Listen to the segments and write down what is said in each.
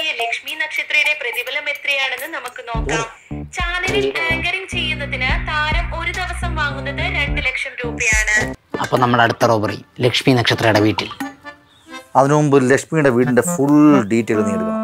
എത്തിയ ലക്ഷ്മി നക്ഷത്രയുടെ പ്രതിഫലം എത്രയാണെന്ന് നമുക്ക് നോക്കാം ചാനലിൽ ആങ്കറിംഗ് ചെയ്യുന്നതിന് താരം ഒരു ദിവസം വാങ്ങുന്നത് രണ്ട് ലക്ഷം രൂപയാണ് അപ്പൊ നമ്മുടെ അടുത്ത റോബറി ലക്ഷ്മി നക്ഷത്രയുടെ വീട്ടിൽ അതിനു മുമ്പ് ലക്ഷ്മിയുടെ വീടിന്റെ ഫുൾ ഡീറ്റെയിൽ നീ എടുക്കണം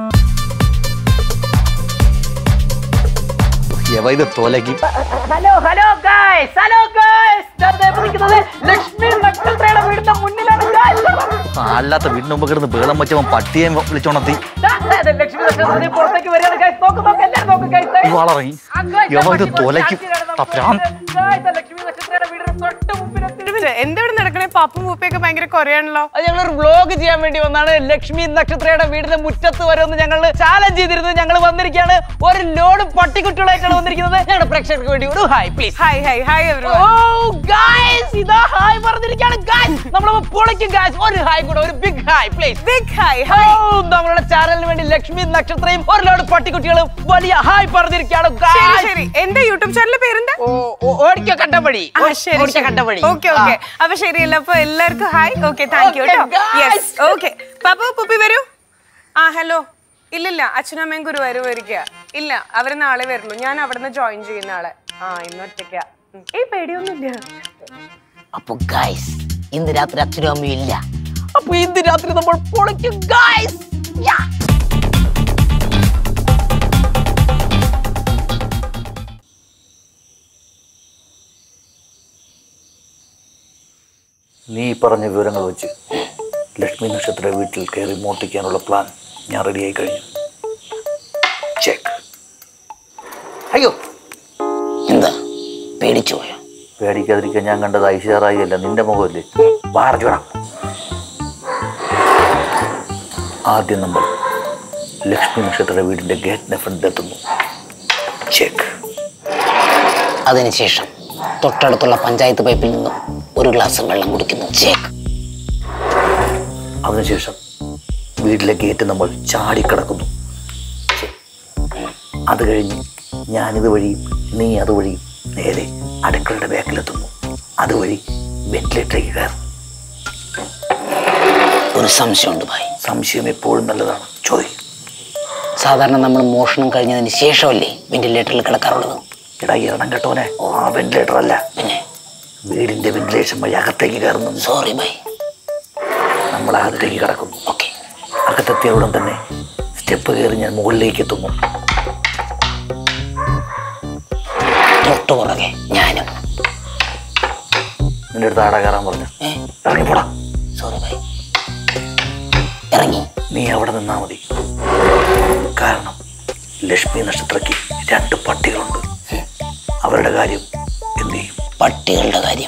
യവ ഇത് തോലക്കി hello hello guys hello guys Lakshmi നക്ഷത്രയുടെ വീടിന്റെ മുന്നിലാണ് അല്ലാത്ത വീടിന് മുമ്പ് കിടന്ന് ബേളം വെച്ചവൻ പട്ടിയെ വിളിച്ചോണത്തി ലക്ഷ്മി നക്ഷത്രത്തിൽ പുറത്തേക്ക് വരികയാണ് ഗായ്സ് നോക്ക് നോക്ക് എല്ലാവരും നോക്ക് ഗായ്സ് വളറങ്ങി യവ ഇത് തോലക്കി തപ്രാൻ ലക്ഷ്മി നക്ഷത്രയുടെ വീടിന് തൊട്ട് മുമ്പിലെത്തി എന്താ ഇവിടെ നടക്കണേ പാപ്പും പൂപ്പയൊക്കെ ഭയങ്കര കുറയാണല്ലോ അത് ഞങ്ങൾ ഒരു വ്ലോഗ് ചെയ്യാൻ വേണ്ടി വന്നാണ് ലക്ഷ്മി നക്ഷത്രയുടെ വീടിന്റെ മുറ്റത്ത് വരെ ഒന്ന് ഞങ്ങൾ ചാലഞ്ച് ചെയ്തിരുന്നത് ഞങ്ങൾ വന്നിരിക്കുകയാണ് ഒരു ലോഡ് പട്ടിക്കുട്ടികളായിട്ടാണ് വന്നിരിക്കുന്നത് ഞങ്ങളുടെ പ്രേക്ഷകർക്ക് വേണ്ടി ഒരു hi please hi hi hi every oh guys ഇതാ ഹായ് പറഞ്ഞിരിക്കുകയാണ് ഗായ്സ് നമ്മൾ പൊളിക്കും ഗായ്സ് ഒരു ഹായ് കൂടെ ഒരു big hi please big hi oh നമ്മളുടെ ചാനലിന് വേണ്ടി ലക്ഷ്മി നക്ഷത്രയും ഒരു ലോഡ് പട്ടിക്കുട്ടികളും വലിയ ഹായ് പറഞ്ഞിരിക്കുകയാണ് ശരി guys. ശരി എന്റെ യൂട്യൂബ് ചാനലിന്റെ പേരെന്താ ഓ, ഓ, ഓടിക്കോ കണ്ടവഴി ആ, ശരി ഓടിക്കോ കണ്ടവഴി ഓക്കെ ഓക്കെ അപ്പൊ ശരിയല്ല അപ്പൊ എല്ലാവർക്കും hi okay thank you Okay, കേട്ടോ guys. യെസ് ഓക്കെ പാപ്പു പുപ്പി വരൂ ആ ഹലോ ഇല്ലില്ല അച്ഛനമ്മയും ഗുരുവായൂർ വരിക ഇല്ല അവര് നാളെ വരുള്ളൂ ഞാൻ അവിടുന്ന് ജോയിൻ ചെയ്യുന്ന ആളെ ആ ഇന്ന് ഒറ്റയ്ക്കാ ഉം. ഏയ് പേടിയൊന്നുമില്ല അപ്പൊ ഗായ്സ് ഇന്ന് രാത്രി അച്ഛനും അമ്മയും ഇല്ല അപ്പൊ ഇന്ന് രാത്രി നമ്മൾ പൊളിക്കും ഗായ്സ് നീ പറഞ്ഞ വിവരങ്ങൾ വെച്ച് ലക്ഷ്മി നക്ഷത്ര വീട്ടിൽ കയറി മോട്ടിക്കാനുള്ള പ്ലാൻ ഞാൻ റെഡിയായി കഴിഞ്ഞു ചെക്ക് അയ്യോ എന്താ പേടിച്ചു പോയോ പേടിക്കാതിരിക്കാൻ ഞാൻ കണ്ടത് ഐശ്വറായി അല്ല നിന്റെ മുഖമല്ലേ വാർജോടാ ആദ്യം നമ്മൾ ലക്ഷ്മി നക്ഷത്ര വീടിന്റെ ഗേറ്റിന്റെ ഫ്രണ്ടിലെത്തുന്നു ചെക്ക് അതിനുശേഷം തൊട്ടടുത്തുള്ള പഞ്ചായത്ത് പൈപ്പിൽ നിന്നും ഒരു ഗ്ലാസ് വെള്ളം കുടിക്കുന്നു ചേക്ക് അതിനുശേഷം വീട്ടിലെ ഗേറ്റ് നമ്മൾ ചാടിക്കടക്കുന്നു ഛെ. അത് കഴിഞ്ഞ് ഞാനിത് വഴിയും നീ അതുവഴിയും നേരെ അടുക്കളയുടെ ബാക്കിലെത്തുന്നു അതുവഴി വെന്റിലേറ്ററിലേക്ക് കയറും ഒരു സംശയമുണ്ട് ഭായ് സംശയം എപ്പോഴും നല്ലതാണ് ചോദിക്കും സാധാരണ നമ്മൾ മോഷണം കഴിഞ്ഞതിന് ശേഷമല്ലേ വെന്റിലേറ്ററിൽ കിടക്കാറുള്ളത് എടാ ഇറണം കേട്ടോനെ ആ വെന്റിലേറ്റർ അല്ല പിന്നെ വീടിന്റെ വെന്റിലേഷൻ വഴി അകത്തേക്ക് കയറുന്നു സോറി ഭായ് നമ്മൾ അകത്തേക്ക് കിടക്കുന്നു ഓക്കെ അകത്തെത്തിയ ഉടൻ തന്നെ സ്റ്റെപ്പ് കയറി ഞാൻ മുകളിലേക്ക് എത്തുന്നു തൊട്ടു പുറകെ ഞാനും നിന്റെ അടുത്ത് ആടെ കയറാൻ പറഞ്ഞു ഏ ഇറങ്ങിപ്പോടാ സോറി ഭായ് ഇറങ്ങി നീ അവിടെ നിന്നാ മതി കാരണം ലക്ഷ്മി നക്ഷത്രയ്ക്ക് രണ്ട് പട്ടികളുണ്ട് അവരുടെ കാര്യം എന്ത് ചെയ്യും പട്ടികളുടെ കാര്യം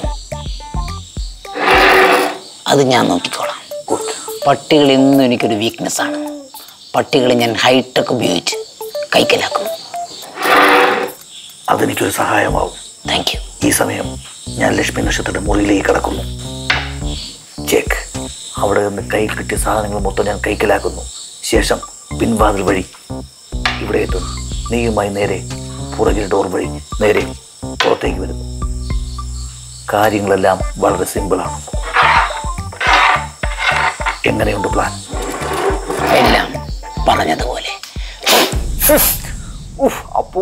അത് ഞാൻ നോക്കിക്കോളാം ഗുഡ് പട്ടികൾ എന്നും എനിക്കൊരു വീക്ക്നെസ് ആണ് പട്ടികളെ ഞാൻ ഹൈടെക് ഉപയോഗിച്ച് കൈക്കലാക്കും അതെനിക്കൊരു സഹായമാവും താങ്ക് യു ഈ സമയം ഞാൻ ലക്ഷ്മി നക്ഷത്രയുടെ മുറിയിലേക്ക് കിടക്കുന്നു ചെക്ക് അവിടെ നിന്ന് കയ്യിൽ കിട്ടിയ സാധനങ്ങൾ മൊത്തം ഞാൻ കൈക്കലാക്കുന്നു ശേഷം പിൻവാതിൽ വഴി ഇവിടെ എത്തുന്നു നീയുമായി നേരെ പുറകിൽ ഡോർ വഴി നേരെ പുറത്തേക്ക് വരുന്നു കാര്യങ്ങളെല്ലാം വളരെ സിമ്പിളാണ് എങ്ങനെയുണ്ട് പ്ലാൻ എല്ലാം പറഞ്ഞതുപോലെ ഉഫ്, അപ്പോ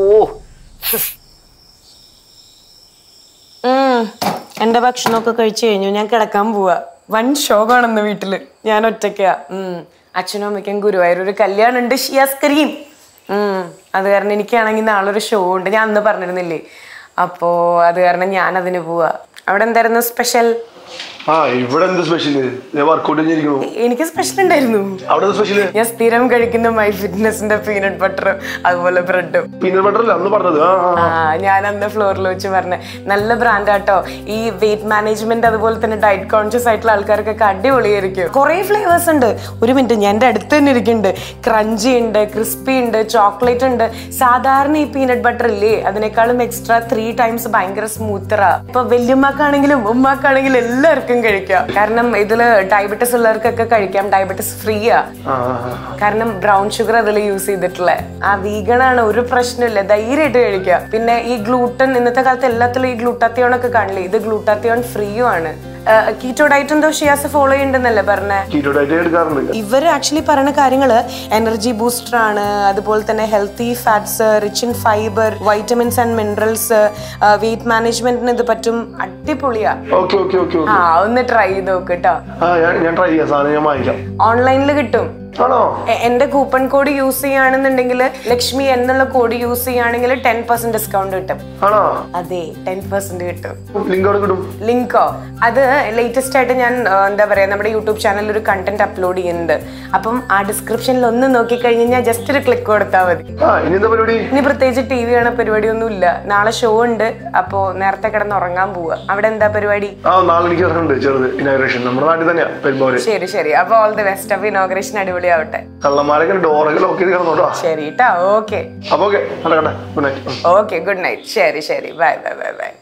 എന്റെ ഭക്ഷണമൊക്കെ കഴിച്ചു കഴിഞ്ഞു ഞാൻ കിടക്കാൻ പോവാ വൻ ശോകാണെന്ന് വീട്ടില് ഞാൻ ഒറ്റയ്ക്കാ ഉം. അച്ഛനും അമ്മയ്ക്കും ഗുരുവായൂർ ഒരു കല്യാണം ഉണ്ട് ഷിയാസ് കരീം ഉം. അത് കാരണം എനിക്കാണെങ്കിൽ നാളെ ഒരു ഷോ ഉണ്ട് ഞാൻ അന്ന് പറഞ്ഞിരുന്നില്ലേ അപ്പോ അത് കാരണം ഞാൻ അതിന് പോവാ അവിടെ എന്തായിരുന്നു സ്പെഷ്യൽ ആ ഇവിടെ എന്ത് സ്പെഷ്യല് വർക്കൗട്ട് ചെയ്തിരിക്കണു എനിക്ക് സ്പെഷ്യൽ ഉണ്ടായിരുന്നു അവിടെ സ്പെഷ്യല് ഞാൻ സ്ഥിരം കഴിക്കുന്ന മൈ ഫിറ്റ്നസിന്റെ പീനട്ട് ബട്ടർ അതുപോലെ ബ്രെഡും പീനട്ട് ബട്ടർ അല്ല അന്ന് പറഞ്ഞത് ആ ആ, ആ ഞാൻ അന്ന് ഫ്ലോറിൽ വെച്ച് പറഞ്ഞ നല്ല ബ്രാൻഡ് ആട്ടോ ഈ വെയിറ്റ് മാനേജ്മെന്റ് അതുപോലെ തന്നെ ഡയറ്റ് കോൺഷ്യസ് ആയിട്ടുള്ള ആൾക്കാർക്കൊക്കെ അടിപൊളിയായിരിക്കും കുറേ ഫ്ലേവേഴ്സ് ഉണ്ട് ഒരു മിനിറ്റ് ഞാൻ എൻ്റെ അടുത്ത് തന്നെ ഇരിക്കുന്നുണ്ട് ക്രഞ്ചി ഉണ്ട് ക്രിസ്പി ഉണ്ട് ചോക്ലേറ്റ് ഉണ്ട് സാധാരണ ഈ പീനട്ട് ബട്ടർ ഇല്ലേ അതിനേക്കാളും എക്സ്ട്രാ ത്രീ ടൈംസ് ഭയങ്കര സ്മൂത്തറാ ഇപ്പൊ വല്യമ്മക്കാണെങ്കിലും ഉമ്മാക്കാണെങ്കിലും എല്ലാവർക്കും കഴിക്കാം കാരണം ഇതില് ഡയബറ്റിസ് ഉള്ളവർക്കൊക്കെ കഴിക്കാം ഡയബറ്റിസ് ഫ്രീയാ ആ, ആ, ആ. കാരണം ബ്രൗൺ ഷുഗർ അതിൽ യൂസ് ചെയ്തിട്ടുള്ള ആ വീഗണാണ് ഒരു പ്രശ്നമില്ല ധൈര്യമായിട്ട് കഴിക്കുക പിന്നെ ഈ ഗ്ലൂട്ടൻ ഇന്നത്തെ കാലത്ത് എല്ലാത്തിലും ഈ ഗ്ലൂട്ടാത്തിയോൺ ഒക്കെ കാണില്ലേ ഇത് ഗ്ലൂട്ടാത്തിയോൺ ഫ്രീയും ആണ് കീറ്റോ ഡയറ്റ് എന്തോ ഷിയാസ് ഫോളോ ചെയ്യുന്നുണ്ടെന്നല്ലേ പറഞ്ഞേ കീറ്റോ ഡയറ്റ് എടുക്കാറുണ്ട് ഇവർ ആക്ച്വലി പറയുന്ന കാര്യങ്ങൾ എനർജി ബൂസ്റ്റർ ആണ് അതുപോലെ തന്നെ healthy fats rich in fibre vitamins and minerals weight മാനേജ്മെന്റിന് ഇത് പറ്റും അടിപൊളിയാ ഓക്കെ ഓക്കെ ഓക്കെ ആ ഒന്ന് ട്രൈ ചെയ്ത് നോക്ക് കേട്ടോ ആ ഞാൻ ഞാൻ ട്രൈ ചെയ്യാം സാധനം ഞാൻ വാങ്ങിക്കാം ഓൺലൈനിൽ കിട്ടും ആണോ എ- എന്റെ കൂപ്പൺ കോഡ് യൂസ് ചെയ്യുകയാണെന്നുണ്ടെങ്കിൽ ലക്ഷ്മി എന്നുള്ള കോഡ് യൂസ് ചെയ്യുകയാണെങ്കിൽ ടെൻ പെർസെന്റ് ഡിസ്കൗണ്ട് കിട്ടും ആണോ അതെ ടെൻ പെർസെന്റ് കിട്ടും ലിങ്ക് അവിടെ കിട്ടും ലിങ്കോ അത് ലേറ്റസ്റ്റ് ആയിട്ട് ഞാൻ ആ, എന്താ പറയാ നമ്മുടെ യൂട്യൂബ് ചാനലിൽ ഒരു കണ്ടന്റ് അപ്ലോഡ് ചെയ്യുന്നുണ്ട് അപ്പം ആ ഡിസ്ക്രിപ്ഷനിൽ ഒന്ന് നോക്കി കഴിഞ്ഞാൽ ജസ്റ്റ് ഒരു ക്ലിക്ക് കൊടുത്താൽ മതി ആ ഇനി എന്താ പരിപാടി ഇനി പ്രത്യേകിച്ച് ടി വി കാണുന്ന പരിപാടിയൊന്നും ഇല്ല നാളെ ഷോ ഉണ്ട് അപ്പോ നേരത്തെ കിടന്ന് ഉറങ്ങാൻ പോവുക അവിടെ എന്താ പരിപാടി ആ നാളെ എനിക്ക് ഇറങ്ങുന്നുണ്ട് ചെറുത് ഇനാഗ്രേഷൻ നമ്മുടെ നാട്ടിൽ തന്നെയാ പെരുമ്പോര് ശരി ശരി അപ്പൊ ഓൾ ദി ബെസ്റ്റ് അപ്പൊ ഇനോഗ്രേഷൻ അടിപൊളിയാവട്ടെ കള്ളന്മാരൊക്കെ ഡോറൊക്കെ ലോക്ക് ചെയ്ത് കിടന്നോട്ടോ ശരി കേട്ടാ ഓക്കെ അപ്പൊ ഓക്കെ നടക്കട്ടെ good night okay good night ശരി ശരി ബൈ ബൈ ബൈ ബൈ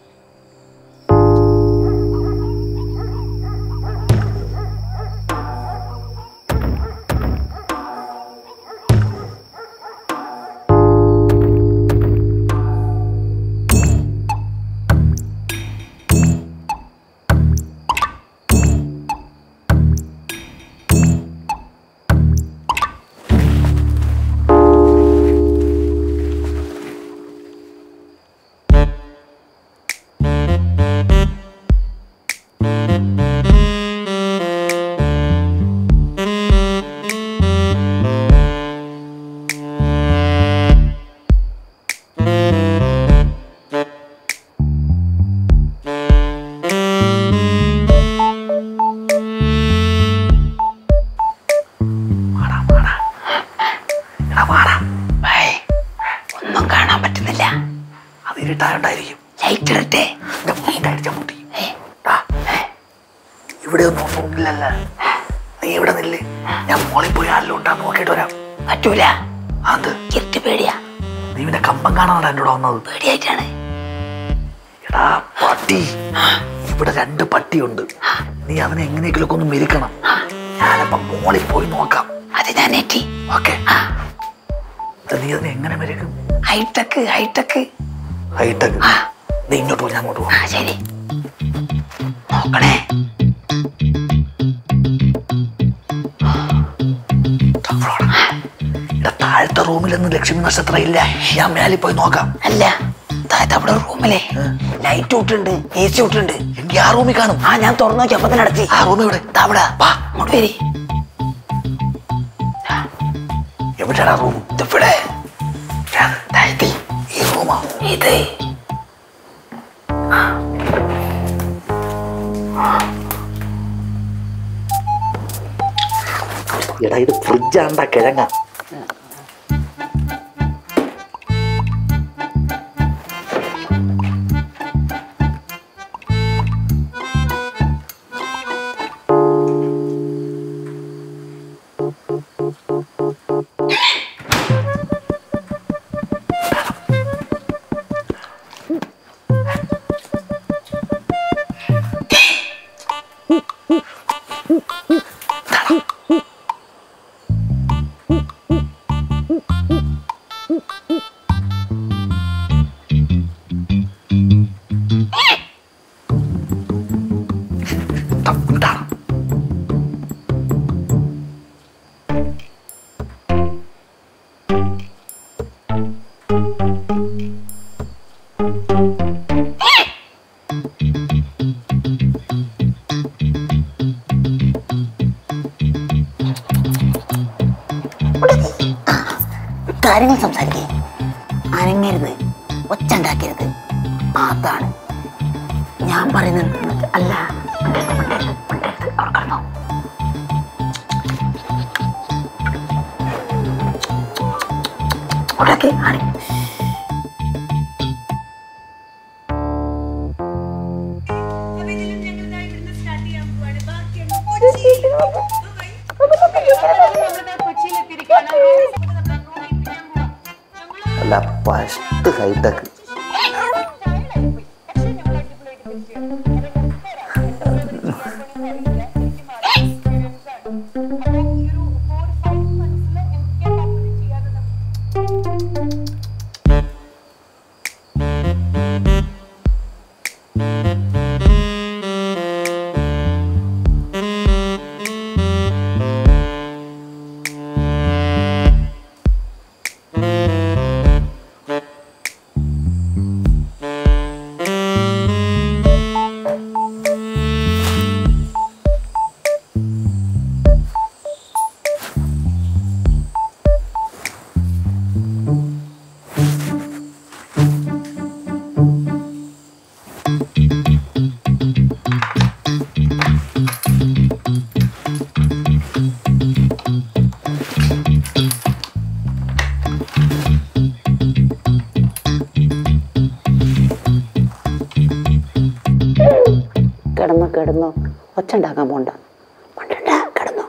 ഒന്നും കാണാൻ പറ്റുന്നില്ല അത് ഇരുട്ടായോണ്ടായിരിക്കും ലൈറ്റ് ഇടട്ടെ എന്റെ മുട്ട അടിച്ച മുട്ടി ടാ, ഇവിടെ ഒന്നും ഒന്നുമില്ലല്ല നീ ഇവിടെ നില്ല് ഞാൻ മോളിൽ പോയി ആരിലും ഉണ്ടാ നോക്കിയിട്ട് വരാം പറ്റൂല അത് ഇരുട്ട് പേടിയാ നീ പിന്നെ കമ്പം കാണാനാണ് എൻ്റെ കൂടെ വന്നത് പേടിയായിട്ടാണ് എടാ പട്ടി ഇവിടെ രണ്ട് പട്ടിയുണ്ട് നീ അതിനെ എങ്ങനെയെങ്കിലും ഒന്ന് മെരുക്കണം ഞാനപ്പോ മോളിൽ പോയി നോക്കാം അത് ഞാൻ ഏറ്റി ഓക്കെ നീ അതിനെ എങ്ങനെ മെരുക്കും ഹൈടെക് ഹൈടെക് ഹൈടെക് നീ ഇങ്ങോട്ട് പോ ഞാൻ അങ്ങോട്ട് പോകാം ശരി നോക്കണേ ഇവിടെ താഴത്തെ റൂമിലൊന്നും ലക്ഷ്മി നക്ഷത്രം ഇല്ല ഞാൻ മേലിൽ പോയി നോക്കാം അല്ല താഴത്തെ അവിടെ റൂമിലെ ലൈറ്റ് ഇട്ടുണ്ട് എ സി ഇട്ടുണ്ട് എനിക്ക് ആ റൂമിൽ കാണും ആ ഞാൻ തുറന്നു നോക്കി അപ്പൊ തന്നെ അടച്ച് ആ റൂമിൽ ഇവിടെ ദാ അവിടെ വാ അങ്ങോട്ട് വരി എവിടെയാണ് റൂം ഇവിടെ താഴത്തെ ഈ റൂമാ ഇത് എടാ ഇത് ഫ്രിഡ്ജാണ്ടാ കിഴങ്ങ എന്താണ് കാര്യങ്ങൾ സംസാരിക്കേ അനങ്ങരുത് ഒച്ച ഉണ്ടാക്കരുത് അതാണ് ഞാൻ പറയുന്നത് നിങ്ങൾക്ക് അല്ല മിണ്ടരുത്, മിണ്ടരുത്, മിണ്ടരുത്. അവിടെ കിടന്നോ. അവിടേക്ക് ആടി. അല്ല ഫസ്റ്റ് ഹൈടെക് കിടന്നു കിടന്നു ഒച്ച ഉണ്ടാക്കാൻ പോണ്ട പോണ്ട കിടന്നു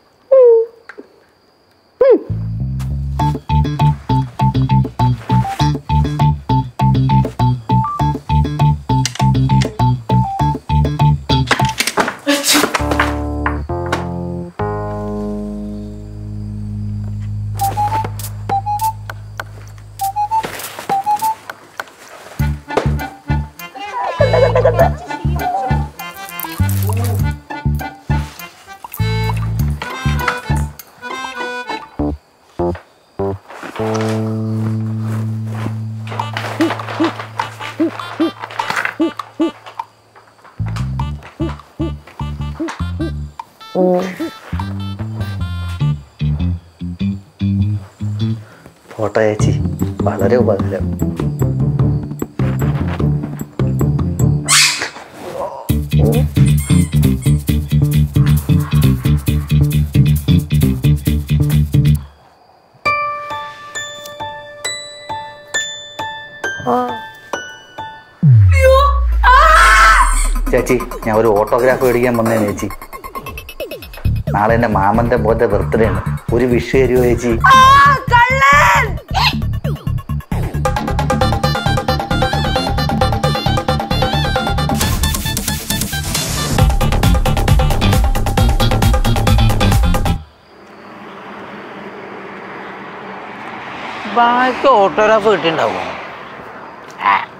ഫോട്ടോ ചേച്ചി വളരെ ഉപകാരം ചേച്ചി ഞാൻ ഒരു ഓട്ടോഗ്രാഫ് മേടിക്കാൻ വന്നേ ചേച്ചി നാളെ എൻ്റെ മാമൻ്റെ മോൻ്റെ ബർത്ത്ഡേ ആണ് ഒരു വിഷു തരുമോ ചേച്ചി ബാക്കി ഓട്ടോഗ്രാഫ് കിട്ടിണ്ടാവും